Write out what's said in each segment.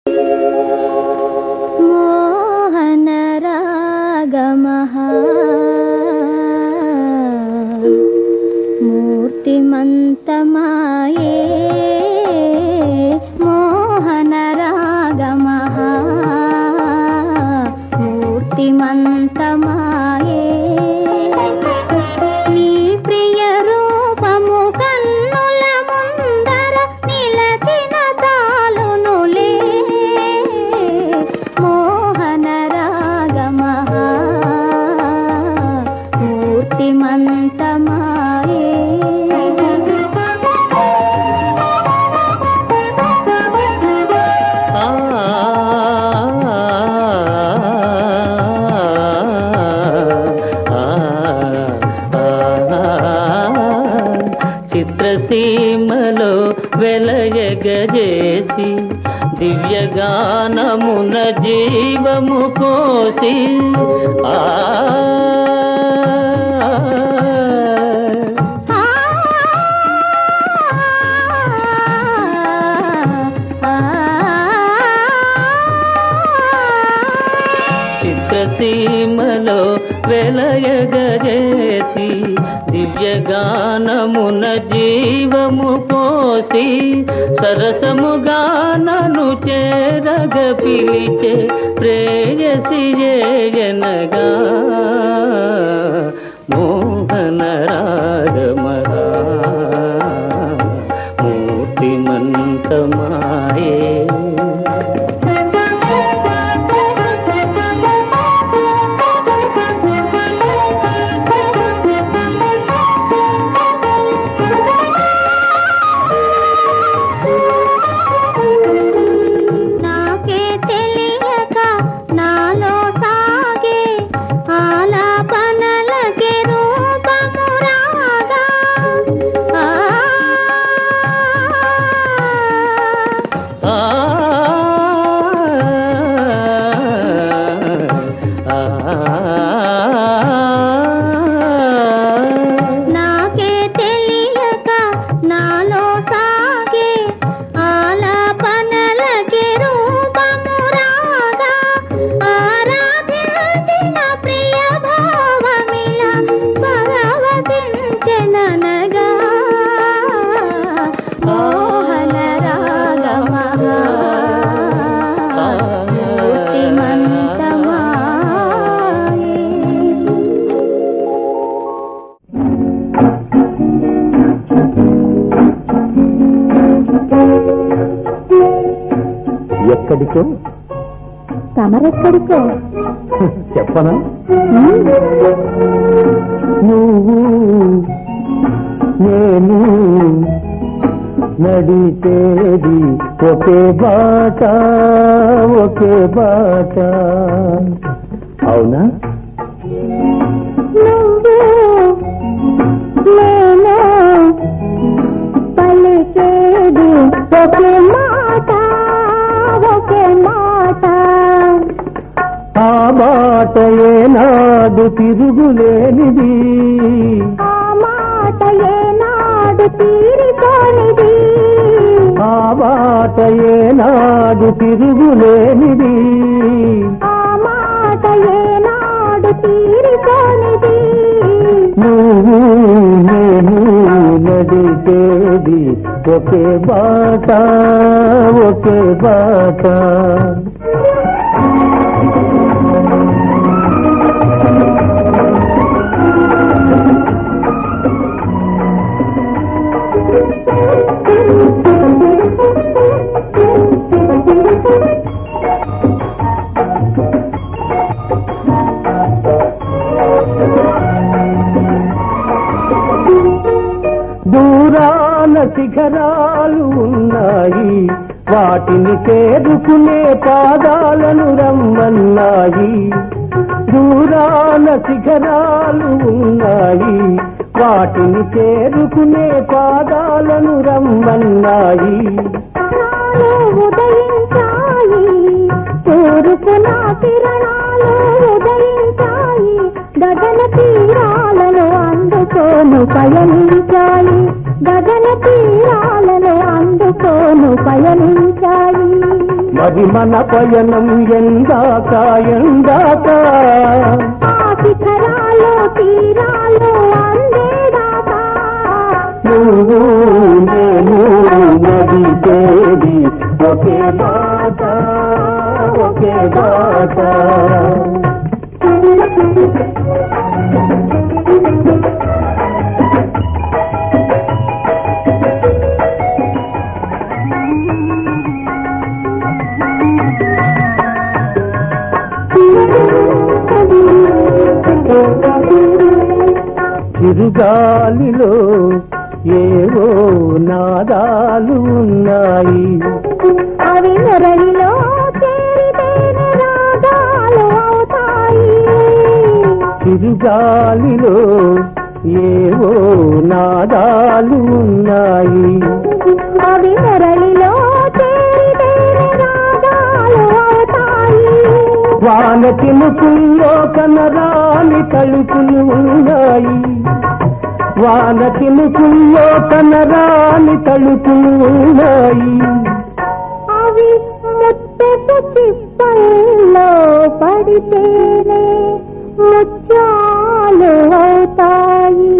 మోహన రాగమః మూర్తిమంతమాయే మోహన రాగమః మూర్తిమంతమాయే నీ ప్రియ రూపము కన్నుల ముందర నిలచిన తాలునులే మోహన రాగమః మూర్తిమంతమాయే చిత్రసీమలో వెలయగజేసి దివ్యగానమున జీవము కోసి ఆ చిత్రసీమలో వెలయగజేసి దివ్యగానమున జీవము పోసి సరసముగానను చేరగ పిలిచే ప్రేయసి జనగా మోహన రాగమరా మూర్తిమంతమాయే నాకే తెలియక నాలో సాగే ఆలాపనలకే రూపము రాగా ఆ ఆ నాకే తెలియక నాలో సాగే ఆలాపనలకే రూపము రాగా ఆరాధించిన ప్రియ భావమిలా పరవశించెననగా మోహన రాగమః మూర్తిమంతమాయే ఎక్కడికో తమరెక్కడికో చెప్పనా నువ్వు నేను నడిచేది ఒకే బాట ఒకే బాట అవునా నువ్వు నేను పలికేది ఒకే మాట ఒకే మాట ఆ బాట ఏనాడు తిరుగులేనిది ఆ మాట ఏనాడు తీరిపోనిది ఆ బాట ఏనాడు తిరుగులేనిది ఆ మాట ఏనాడు తీరిపోనిది నువ్వు నేను నడిచేది ఒకే బాట ఒకే బాట దూరాన శిఖరాలు ఉన్నాయి వాటిని చేరుకునే పాదాలను రమ్మన్నాయి దూరాన శిఖరాలు ఉన్నాయి వాటిని చేరుకునే పాదాలను రమ్మన్నాయి కిరణాలు ఉదయించాయి తూర్పున కిరణాలు ఉదయించాయి గగన తీరాలను అందుకోను పయనించాయి గగన తీరాలను అందుకోను పయనించాయి మరి మన పయనం ఎందాక ఎందాక ఆ శిఖరాలు తీరాలు అందేదాకా నువ్వు నేను నడిచేది ఒకే బాట ఒకే బాట చిరుగాలిలో ఏవో నాదాలు ఉన్నాయి అవి మురళిలో చేరితేనే రాగాలు అవుతాయి చిరుగాలిలో ఏవో నాదాలు ఉన్నాయి అవి మురళిలో చేరితేనే రాగాలు అవుతాయి వాన తినుకుల్లో కనరాని తలుపులు ఉన్నాయి వాన తినుకుల్లో కనరాని తలుపులు ఉన్నాయి అవి ముత్తెపు చిప్పల్లో పడితేనే ముత్యాలు అవుతాయి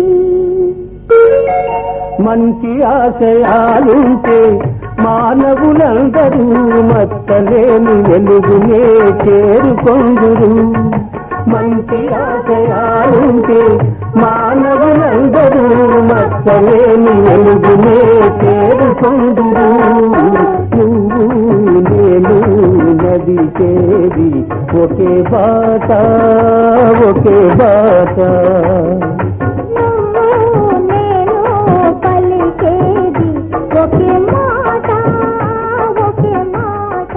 మంచి ఆశయాలుంటే మానవులందరూ మత్తలేని వెలుగునే చేరుకొందురు మంచి ఆశయాలుంటే మానవులందరూ మత్తలేని వెలుగునే చేరుకొందురు నువ్వు నేను నదిచేది ఒకే బాట ఒకే బాట నువ్వు నేను పలికేది ఒకే మాట ఒకే మాట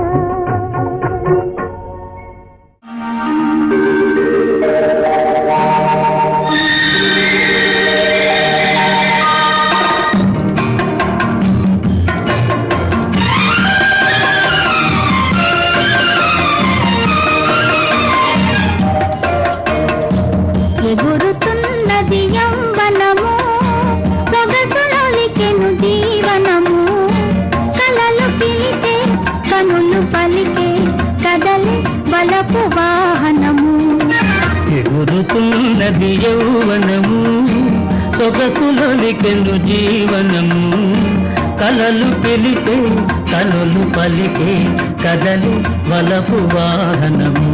ఎగురుతున్నది యవ్వనము సొగసులొలికెను జీవనము కలలు పిలితే కనులు పలికే కదలి బలపు వాహనము ఎగురుతున్నది యౌవనము సొగసులొలికెను జీవనము కలలు పిలిపే కనులు పలికే కదలి వలపు వాహనము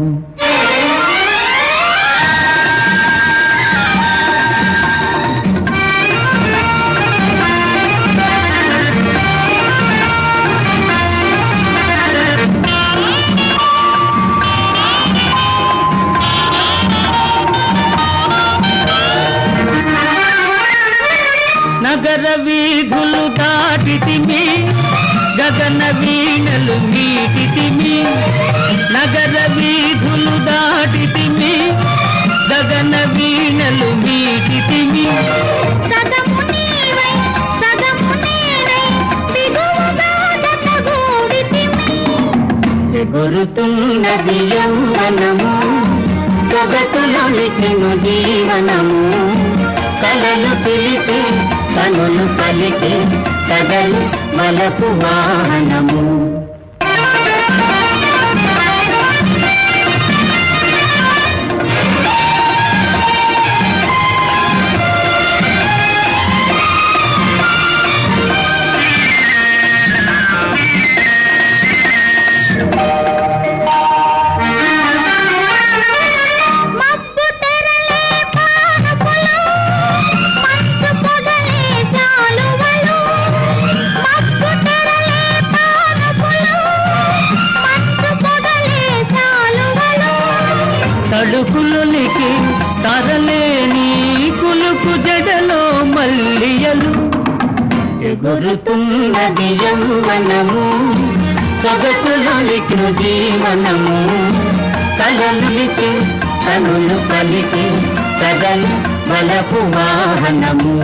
నగర వీధులు దాటితిమి గగన వీణలు మీటితిమి నగర వీధులు దాటితిమి గగన వీణలు మీటితిమి సగము నీవై సగము నేనై దిగువగా జతగూడితిమి ఎగురుతున్నది యౌవనము సొగసులొలికెను జీవనము కలలు పిలిపి కనులు పలికి కదలు మలపు వాహనము మబ్బు తెరలే పానుపులు మంచు పొగలే జాలువలు మబ్బు తెరలే పానుపులు మంచు పొగలే జాలువలు తడుకులొలికి తరలేని కులుకు జడలో మల్లియలు ఎగురుతున్నది యౌవనము సొగసులొలికి జీవనము కలలికి కనులు పలికి కదలు బలపు వాహనము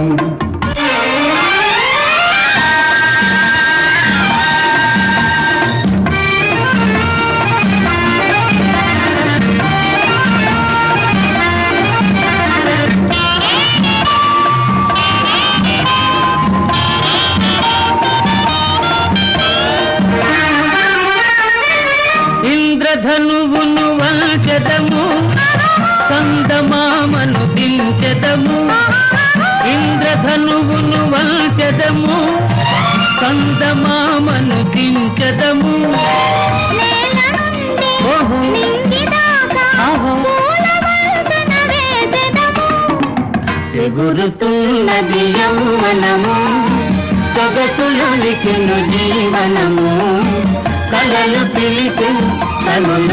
ఇంద్రధనువును వంచదము కందమామను దించదము ఇంద్రధనువును వంచదము కందమామను దించదము నేల నుండి ఓహో. నింగిదాకా ఆహా. పూల వాసన వేసెదము. ఎగురుతున్నది యౌవనము సొగసులొలికెను జీవనము కలలు పిలిచి కనులు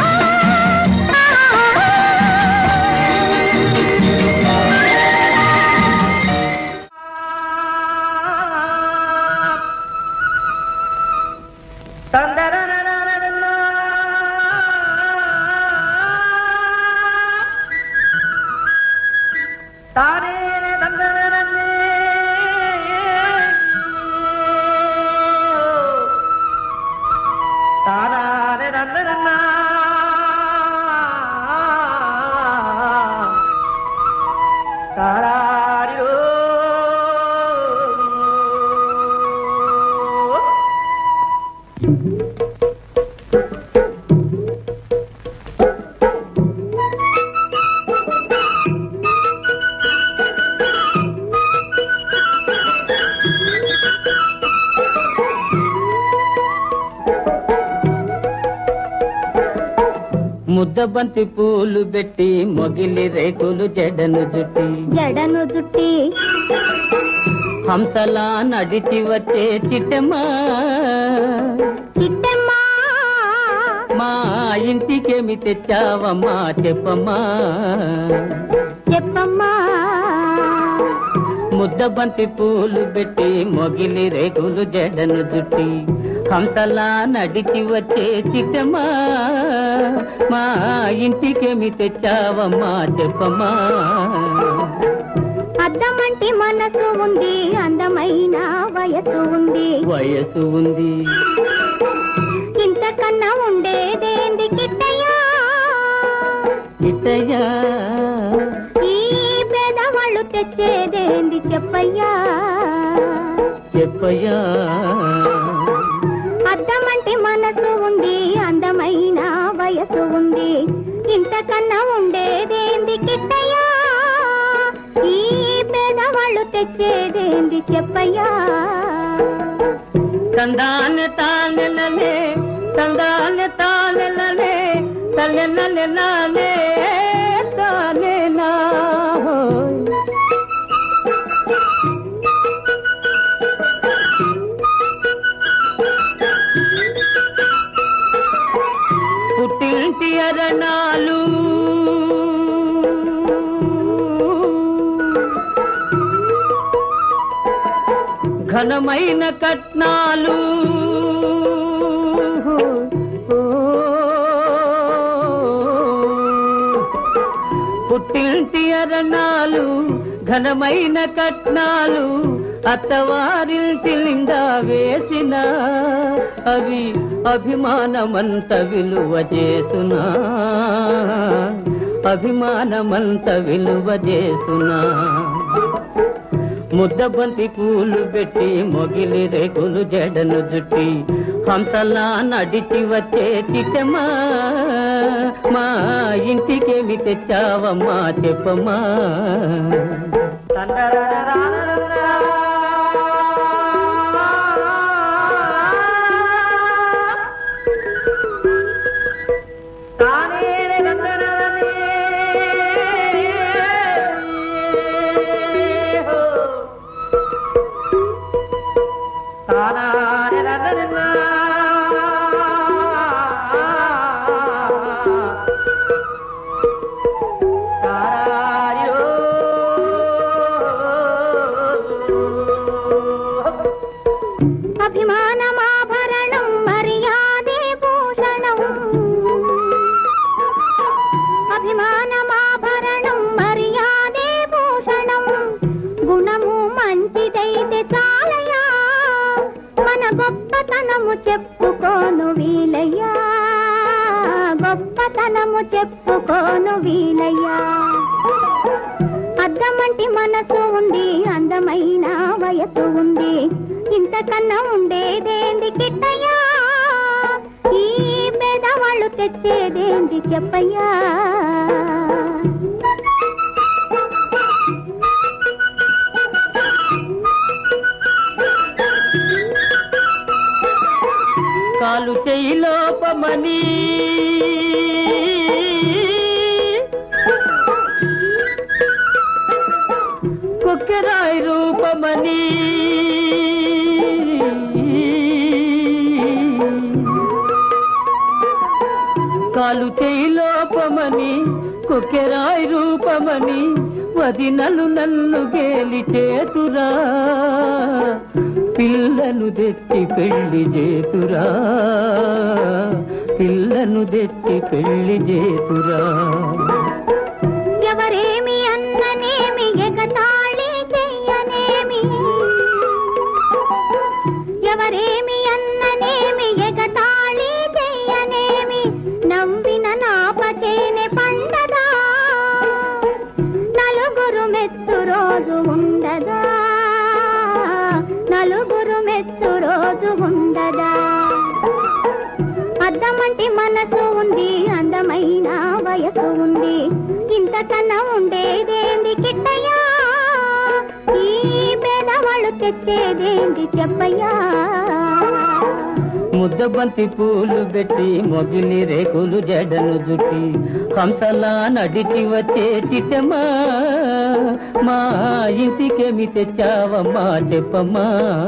ముద్దబంతి పూలు పెట్టి మొగిలి రేకులు జడను జుట్టి జడను జుట్టి హంసలా నడిచి వచ్చే చిట్టమ్మా చిట్టమ్మా మా ఇంటికేమి తెచ్చావమ్మా చెప్పమ్మా చెప్పమ్మా ముద్దబంతి పూలు పెట్టి మొగిలి రేకులు జడను జుట్టి హంసలా నడిచి వచ్చే చిట్టమ్మా మా ఇంటికేమి తెచ్చావమ్మా చెప్పమ్మా అద్దమంటి మనసు ఉంది అందమైన వయసు ఉంది వయసు ఉంది ఇంతకన్నా ఉండేదేంది కిట్టయ్యా ఇతయా ఈ పేదవాళ్ళు తెచ్చేదేంది చెప్పయ్యా చెప్పయ్యా అద్దమంటి మనసు ఉంది అందమైన వయసు ఉంది ఇంతకన్నా ఉండేదేంది కిట్టయ్యా ఈ పేదవాళ్ళు తెచ్చేదేంది చెప్పయ్యా తందాన తానెలలే తందాన తానెలలే తల్లెనలెనాలే తానెనా పుట్టింటి అరణాలు ఘనమైన కట్నాలు పుట్టింటి అరణాలు ఘనమైన కట్నాలు అత్తవారింటి నిండా వేసిన అవి అభిమానమంత విలువ చేసునా అభిమానమంత విలువ చేసునా ముద్దబంతి పూలు పెట్టి మొగిలి రేకులు జడను జుట్టి హంసలా నడిచి వచ్చే చిట్టమ్మా మా ఇంటికేమి తెచ్చావమ్మా చెప్పమ్మా అభిమానమాభరణం మర్యాదే భూషణం అభిమానమాభరణం మర్యాదే భూషణం గుణము మంచిదైతే చాలయా మన గొప్పతనము చెప్పుకోను వీలయ్యా గొప్పతనము చెప్పుకోను వీలయ్యా అద్దమంటి మనసు ఉంది అందమైన వయసు ఉంది ఇంతకన్నా ఉండేదేంది కిట్టయ్యా ఈ పేదవాళ్ళు పేదవాళ్ళు తెచ్చేదేంటి చెప్పయ్యా కాలు చెయ్యి లోపమని కొక్కెరాయి రూపమని కాలు చెయ్యి లోపమని కొక్కెరాయి రూపమని వదినలు నన్ను గేలి చేతురా పిల్లను తెచ్చి పెళ్లి చేతురా పిల్లను తెచ్చి పెళ్లి చేతురా ఎవరేమి అన్ననేమి ఎగతాళి చెయ్యనేమి ఎవరేమి అన్ననేమి ఎగతాళి చెయ్యనేమి నవ్విన నాపచేనే పండదా నలుగురు మెచ్చు రోజు ఉండదా నలుగురు మెచ్చు రోజు ఉండదా అద్దమంటి మనసు ఉంది అందమైన వయసు ఉంది ఇంతకన్నా ఉండేదేంది కిట్టయ్యా ఈ పేదవాళ్ళు తెచ్చేదేంది చెప్పయ్యా ముద్దబంతి పూలు పెట్టి మొగిలి రేకులు జడను జుట్టి హంసలా నడిచి వచ్చే చిట్టమ్మా మా ఇంటికేమి తెచ్చావమ్మా చెప్పమ్మా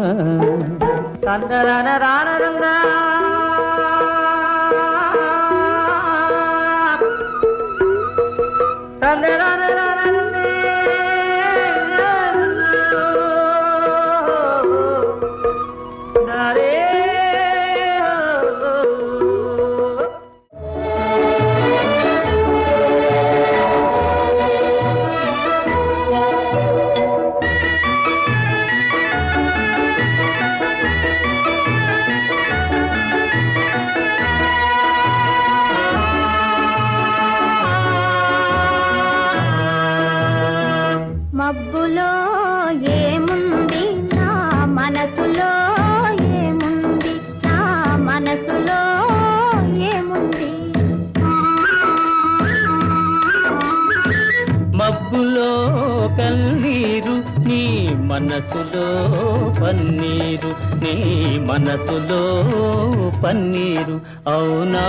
మబ్బులో ఏముంది నా మనసులో ఏముంది నా మనసులో ఏముంది మబ్బులో కన్నీరు నీ మనసులో పన్నీరు నీ మనసులో పన్నీరు అవునా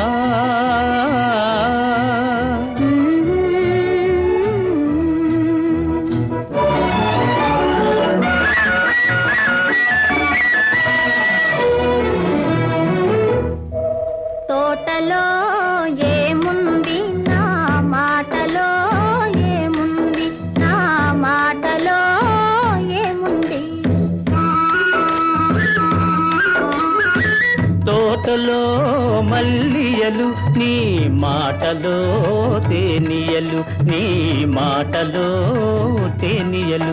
తోటలో ఏముంది నా మాటలో ఏముంది నా మాటలో ఏముంది తోటలో మల్లియలు నీ మాటలో తేనియలు నీ మాటలో తేనియలు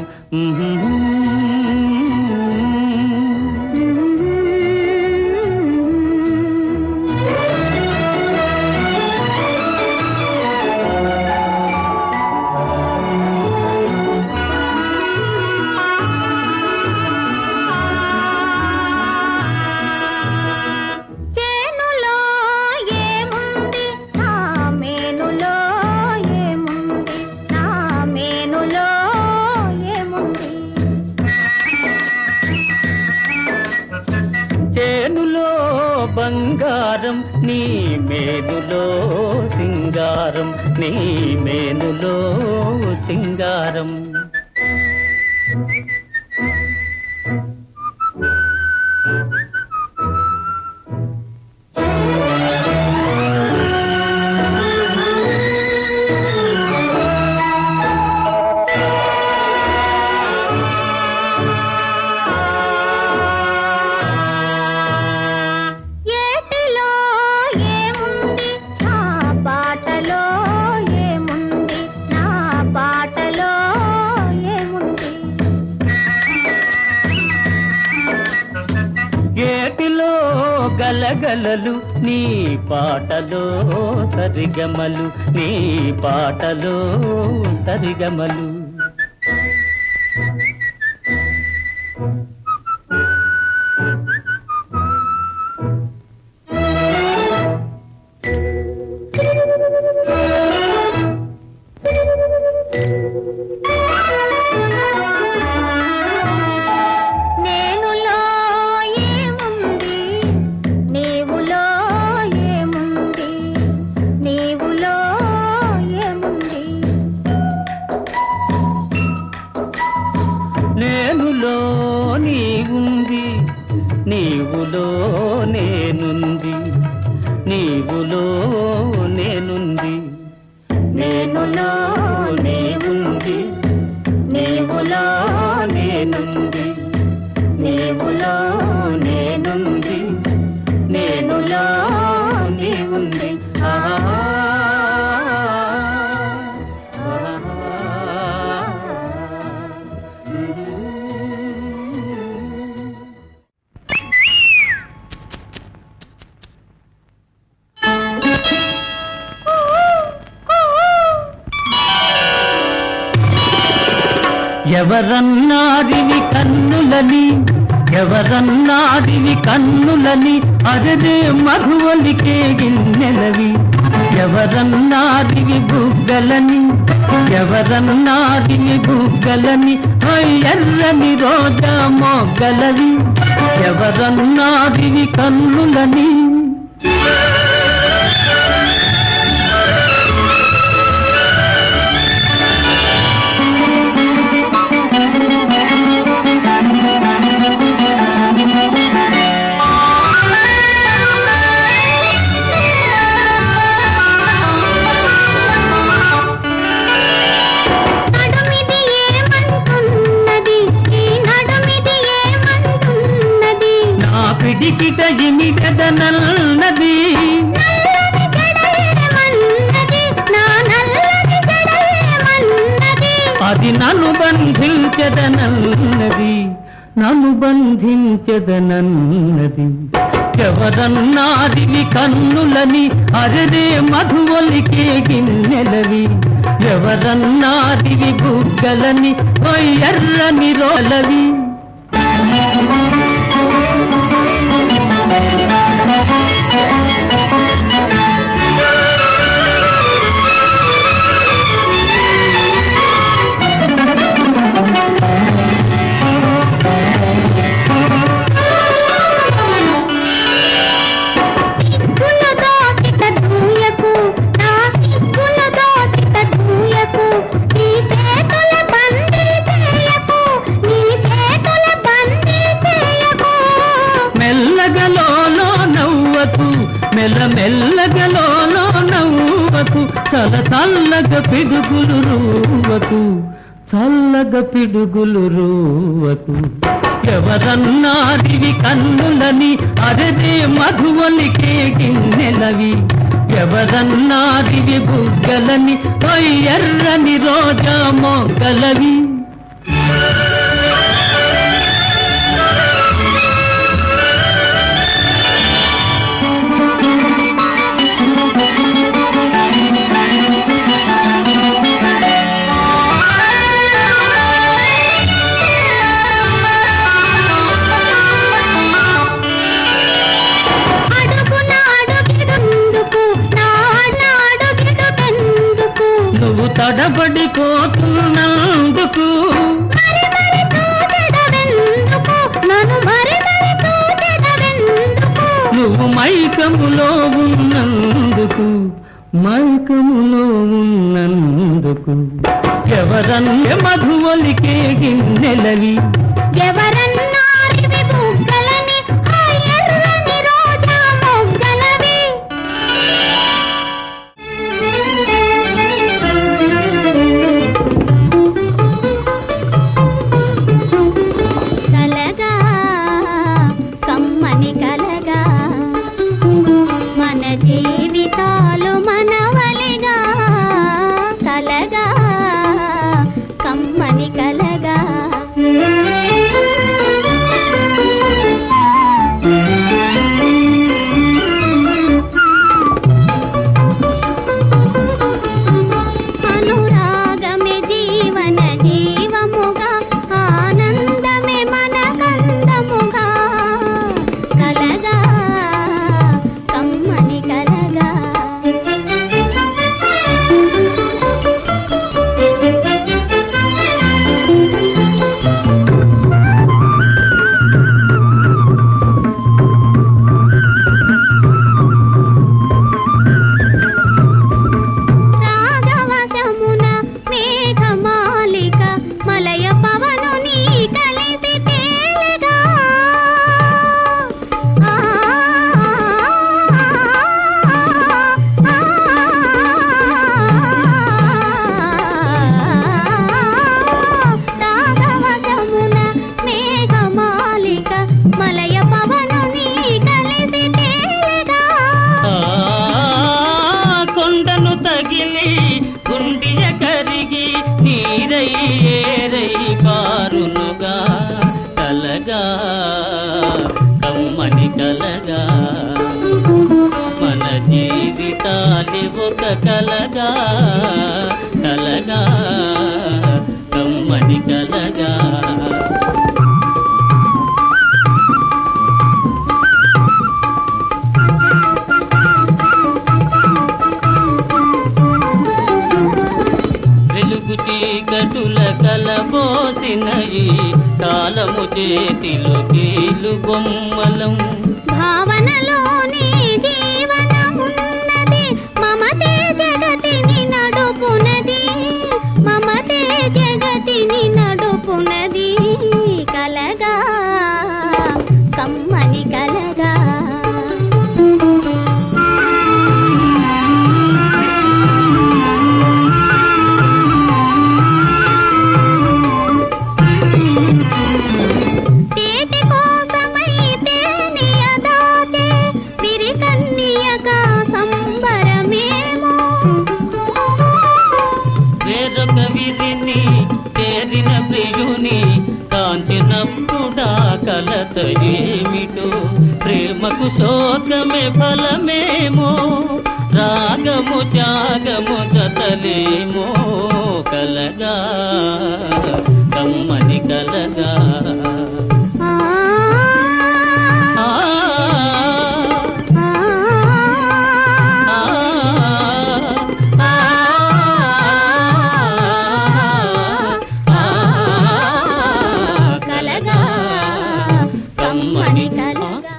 చేనులో ఏముంది నా మేనులో ఏముంది నా మేనులో ఏముంది చేనులో బంగారం నీ మేనులో సింగారం నీ మేనులో సింగారం ఏటిలో ఏముంది నా పాటలో ఏముంది నా పాటలో ఏముంది ఏటిలో గలగలలు నీ పాటలో సరిగమలు నీ పాటలో సరిగమలు నీవులో నేనుంది నేనులో నీవుంది నీవులో నేనుంది నీవులో నేనుంది నేనులో నీవుంది ఆహా. ఎవరన్నారివి కన్నులని ఎవరన్నారివి కన్నులని అరదే మధువలికే గిన్నెలవి ఎవరన్నారివి బుగ్గలని ఎవరన్నారివి బుగ్గలని ఓ ఎర్రని రోజా మొగ్గలవి ఎవరన్నారివి కన్నులని నడుమిది ఏమంటున్నది ఈ నడుమిది ఏమంటున్నది నా పిడికిట ఇమిగదనన్నది నల్లని జడేమన్నది నా నల్లని జడేమన్నది అది నన్ను బంధించదనన్నది నన్ను బంధించదనన్నది ఎవరన్నాదివి కన్నులని అరదే మధువలికే గిన్నెలవి ఎవరన్నాదివి బుగ్గలని ఓ ఎర్రని రోలవి సిగ్గుల దోచిట దూయకు నా సిగ్గుల దోచిట దూయకు నీ పేతుల బందీ చేయకు నీ పేతుల బందీ చేయకు మెల్లగలోలో నవ్వకు మెల్ల మెల్లగలోలో నవ్వకు చల చల్లగ పిడుగులు రూవకు చల్లగ పిడుగులు రూవకు ఎవరన్నారివి కన్నులని అరదే మధువలికే గిన్నెలవి ఎవరన్నారివి బుగ్గలని ఓ ఎర్రని రోజా మొగ్గలవి అడుగున అడుగిడుందుకు నా అడుగిడుపెందుకు నువ్వు తడబడిపోతున్నందుకు మరి మరి చూడవెందుకు నన్ను మరి మరి చూడవెందుకు నువ్వు మైకములో ఉన్నందుకు మైకములో ఉన్నందుకు ఎవరన్న మధువలికే గిన్నెలవి ఎవరన్నారివి బుగ్గలని ఆ ఎర్రని రోజా మొగ్గలవి కలగా కమ్మని కలగా మన జీవితాలు మనవలిగా కలగా కమ్మని కలగా జీవితాలి ఒక కలగా కలగా కమ్మని కలగా వెలుగు చీకటుల కలబోసిన ఈ కాలము చేతిలో కీలు బొమ్మలం భావనలోని జీవనమున్నది మమతే జగతిని నడుపునది మమతే జగతిని నడుపునది కలగా కమ్మని కలగా తేటి కోసమై తేనియదాచే విరికన్నియక సంబరమేమో వేరొక విధిని చేరిన ప్రియుని కాంచినప్పుడా కలత ఏమిటో ప్రేమకు శోకమే ఫలమేమో రాగము త్యాగము జతలేమో కలగా కమ్మని కలగా ఆ ఆ, ఆ ఆ, ఆ, ఆ, కలగా కమ్మని కలగా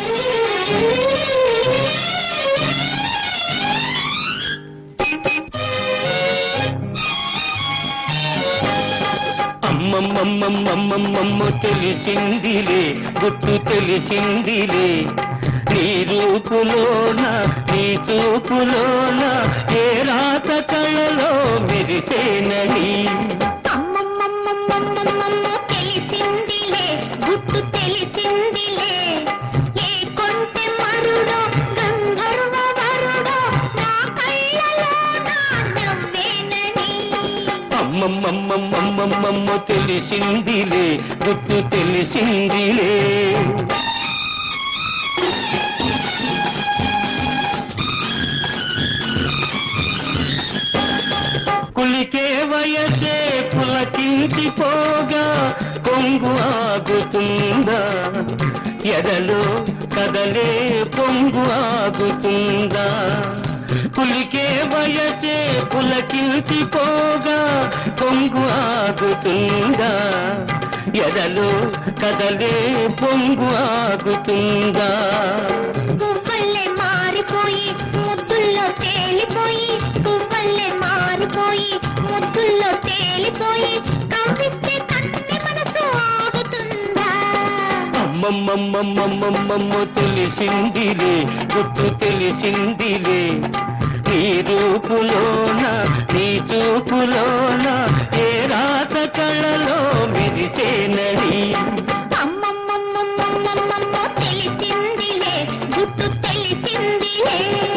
అమ్మమ్మమ్మమ్మమ్మమ్మ తెలిసిందిలే గుట్టు తెలిసిందిలే నీ రూపులోన నీ చూపులోన ఏ రాత కళలో మెరిసేనని అమ్మమ్మమ్మమ్మమ్మమ్మమ్మ తెలిసిందిలే గుట్టు తెలిసిందిలే ఏ కొంటె మరుడో గంధర్వ వరుడో నా కళ్ళలో నా నవ్వేనని అమ్మమ్మమ్మమ్మమ్మమ్మ తెలిసిందిలే గుట్టు తెలిసిందిలే కులికే వయసే పులకించి పోగా కొంగు ఆగుతుందా ఎడలో కదలే పొంగు ఆగుతుందా కులికే వయసే పులకించి పోగా కొంగు ఆగుతుందా ఎడలో కదలే పొంగు ఆగుతుందా పువ్వుల్లే మారిపోయి ముద్దుల్లో తేలిపోయి పువ్వుల్లే మారిపోయి ముద్దుల్లో తేలిపోయి కవ్విస్తే కన్నె మనసు ఆగుతుందా అమ్మమ్మమ్మమ్మమ్మమ్మ తెలిసిందిలే గుర్తు తెలిసిందిలే నీ రూపులోన నీ చూపులోన ఏ రాత కళలో మెరిసేనని అమ్మమ్మమ్మమ్మమ్మమ్మ తెలిసిందిలే గుట్టు తెలిసిందిలే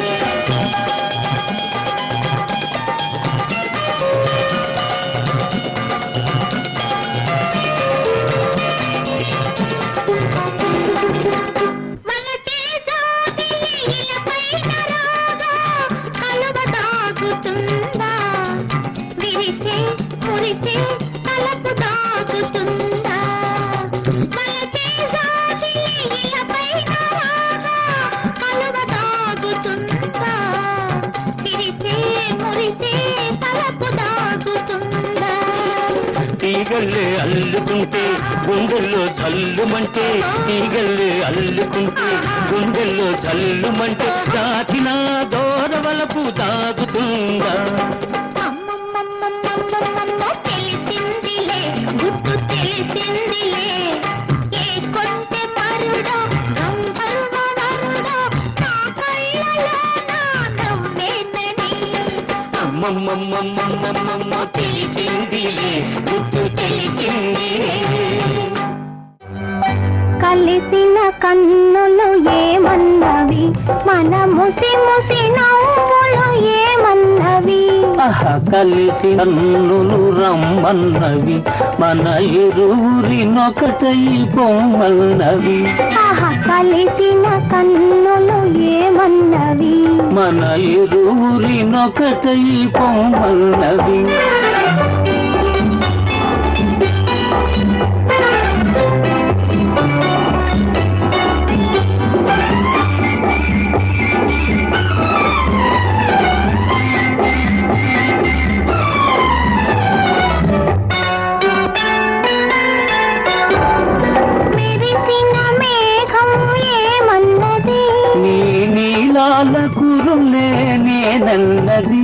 వలసే సాగిలి ఇలపైన రాగా కలువ తాగుతుందా విరిసే మురిసే తలపు తాగుతుందా వలసే సాగిలి ఇలపైన రాగా కలువ తాగుతుందా విరిసే మురిసే తలపు తాగుతుందా తీగల్లు అల్లుకుంటే గుండెల్లో జల్లుమంటే తీగల్లు అల్లుకుంటే గుండెల్లో జల్లుమంటే దాచిన దోరవలపు దాగుతుందా అమ్మమ్మమ్మమ్మమ్మమ్మ తెలిసిందిలే గుట్టు తెలిసిందిలే ఏ కొంటె మరుడో గంధర్వ వరుడో నా కళ్ళలో నా నవ్వేనని అమ్మమ్మమ్మమ్మమ్మమ్మ తెలిసిందిలే గుర్తు తెలిసిందిలే కలిసిన కన్నులు ఏమన్నవి మన ముసి ముసి నవ్వులు ఏమన్నవి ఆహా కలిసి నన్నులు రమ్మన్నవి మన ఇరువురినొకటై పొమ్మన్నవి ఆహా కలిసిన కన్నులు ఏమన్నవి మన ఇరువురినొకటై పొమ్మన్నవి మెరిసిన మేఘం ఏమన్నది నీ నీలాల కురులే నేనన్నది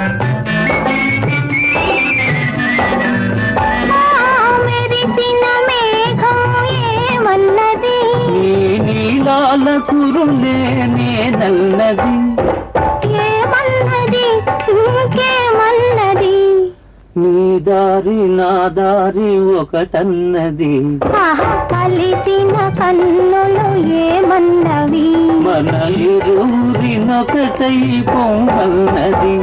ఆ మెరిసిన మేఘం ఏమన్నది నీ నీలాల కురులే నేనన్నది ఏమన్నది ఇంకేమన్నది నీ దారి నా దారి ఒకటన్నది ఆహా కలిసిన కన్నులు ఏమన్నవి మన ఇరువురినొకటై పొమ్మన్నది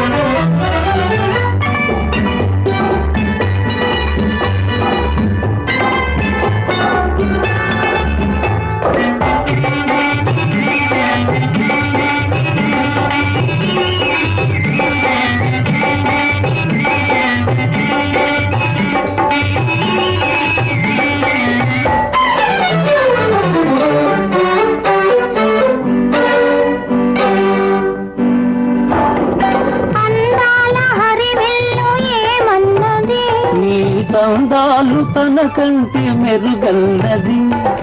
అందాల హరివిల్లు ఏమన్నది నీ తందాలు తన కంటి మెరుగన్నది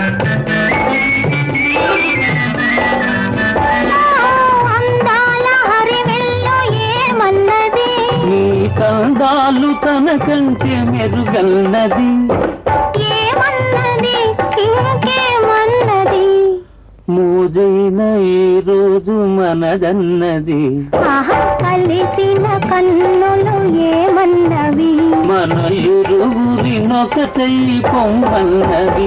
అందాల హరివిల్లు ఏమన్నది నీ తందాలు తన కంటి మెరుగన్నది ఏమన్నది ఇంకేమన్నది మోజైన ఈ రోజు మనదన్నది ఆహా కలిసిన కన్నులు ఏమన్నవి మన ఇరువురినొకటై పొమ్మన్నది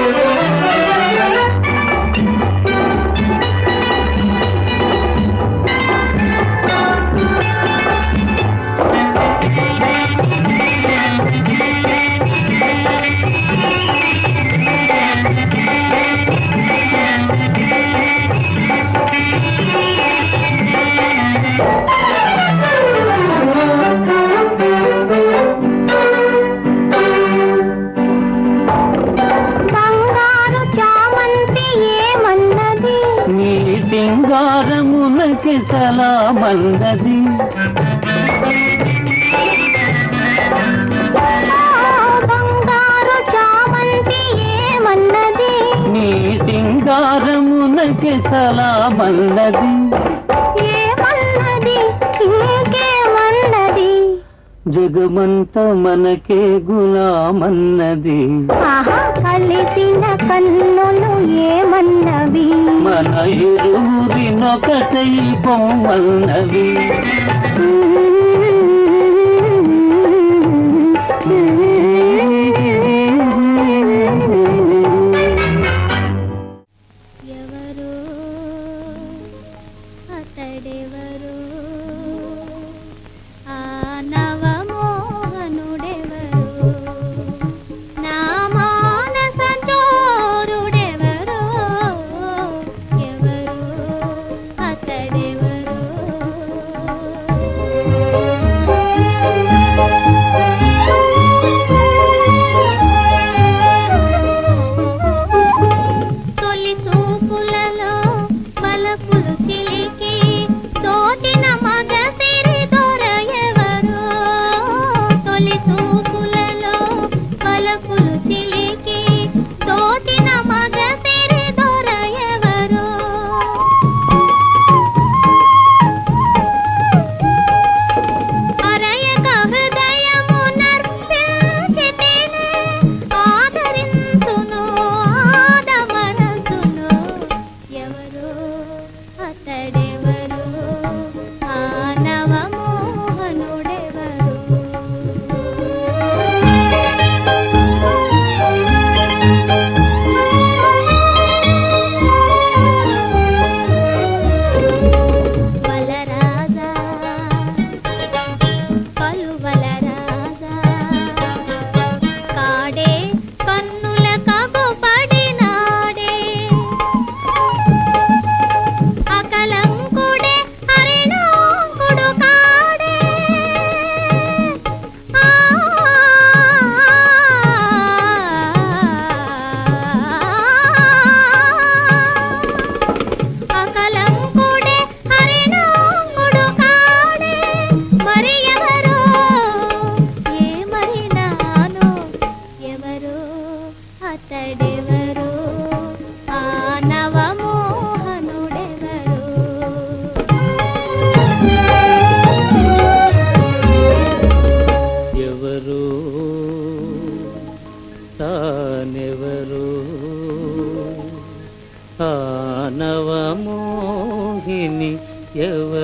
బంగారు చామంతి ఏమన్నది నీ సింగారమునకి సలామన్నది ఆ బంగారు చామంతి ఏమన్నది నీ సింగారమునకి సలామన్నది ఏమన్నది ఇంకేమన్నది జగమంత మనకే గులామన్నది ఆహా కలిసిన కన్నులు ఏమన్నవి మన ఇరువురినొకటై పొమ్మన్నవి ఎవరు అతడెవరు ఆ నవమోహనుడెవరు నా మానస చోరుడెవరు ఎవరు అతడెవరు తొలి చూపులలో పలపులు చిలికి తోటిన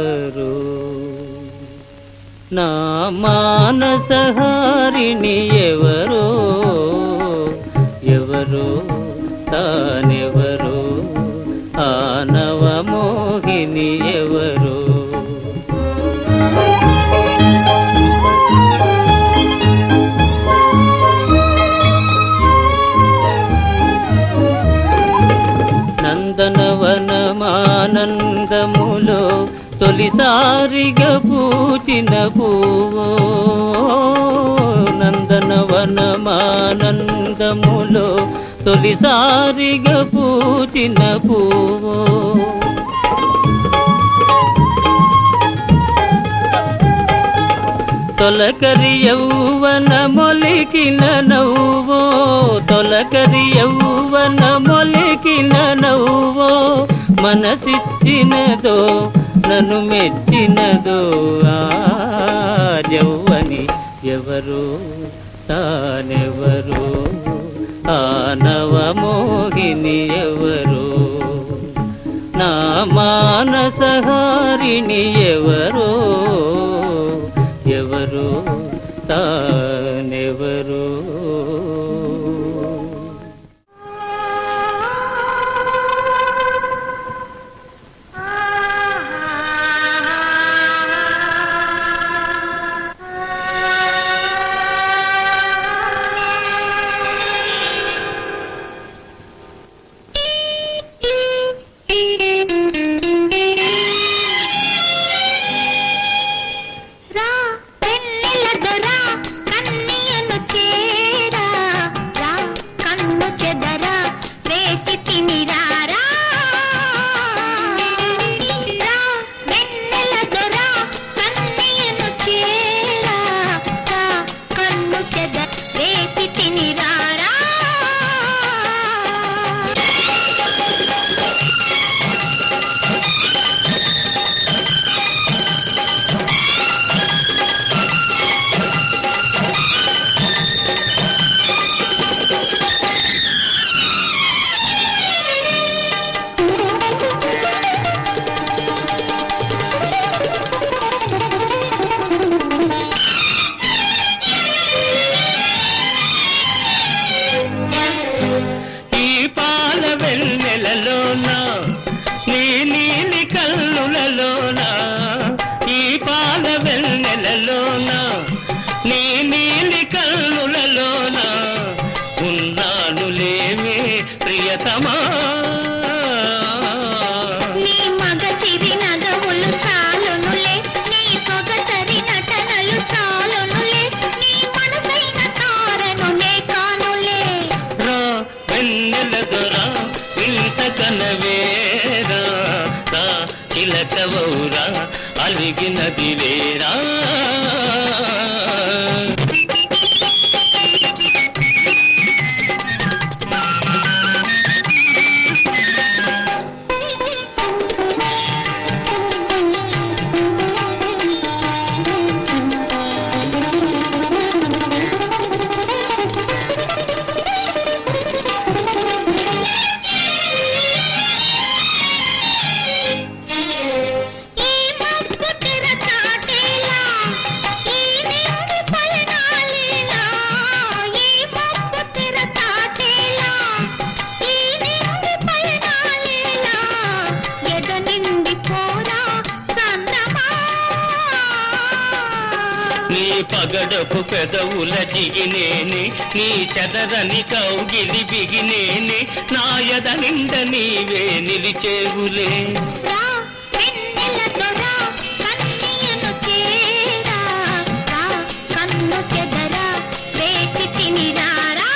ఎవరు నా మానసహారిణి ఎవరో ఎవరో తానెవరో ఆనవమోహిని ఎవరో నందనవనమానందములో తొలిసారిగా పూచిన పువ్వు నందనవనమానందములో తొలిసారిగా పూచిన పువ్వు తొలకరి యౌవన మొలికిన నవ్వో తొలకరి యౌవన మొలికిన నవ్వో మనసిచ్చినదో నన్ను మెచ్చినదో ఆ యౌవని ఎవరు తానెవరు ఆ నవమోహిని ఎవరు నా మానసహారిణి ఎవరో ఎవరు తానెవరు రా పెన్నెల దొరా కన్నియను చేరా రా కన్ను చెదరా వేసి తినిరారా రా పెన్నెల దొరా కన్నియను చేరా రా కన్ను చెదర వేసి తినిరారా ఈ పాల వెన్నెలలోన నీ నీలి కల్లులలోన ఈ పాల వెన్నెలలోన నీ నీలి కల్లులలోన ఉన్నాను లేవే ప్రియతమా నీ మగ చిరి నగవులు చాలునులే నీ సొగసరి నటనలు చాలునులే నీ మనసైన తారనులే కానులే రా వెన్నెల దొరా ఇంత కనవేరా రా చిలకవౌరా అలిగినది వేరా ఈ మబ్బు తెర చాటేలా ఈ నింగి పయనాలేలా ఈ మబ్బు తెర చాటేలా ఈ నింగి పయనాలేలా ఎద నిండి పోరా చందమా నీ పగడపు పెదవుల జిగినేని నీ చెదరని కౌగిలి బిగినేని నాయద నిండ నీవే నిలిచేవులే రా వెన్నెల దొరా కన్నియను చేరా రా కన్ను చెదరా వేచి తినిరారా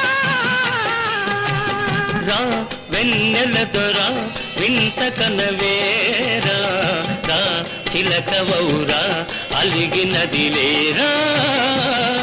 రా వెన్నెల దొరా వింత కనవేరా రా చిలకవౌరా అలిగినది లేరా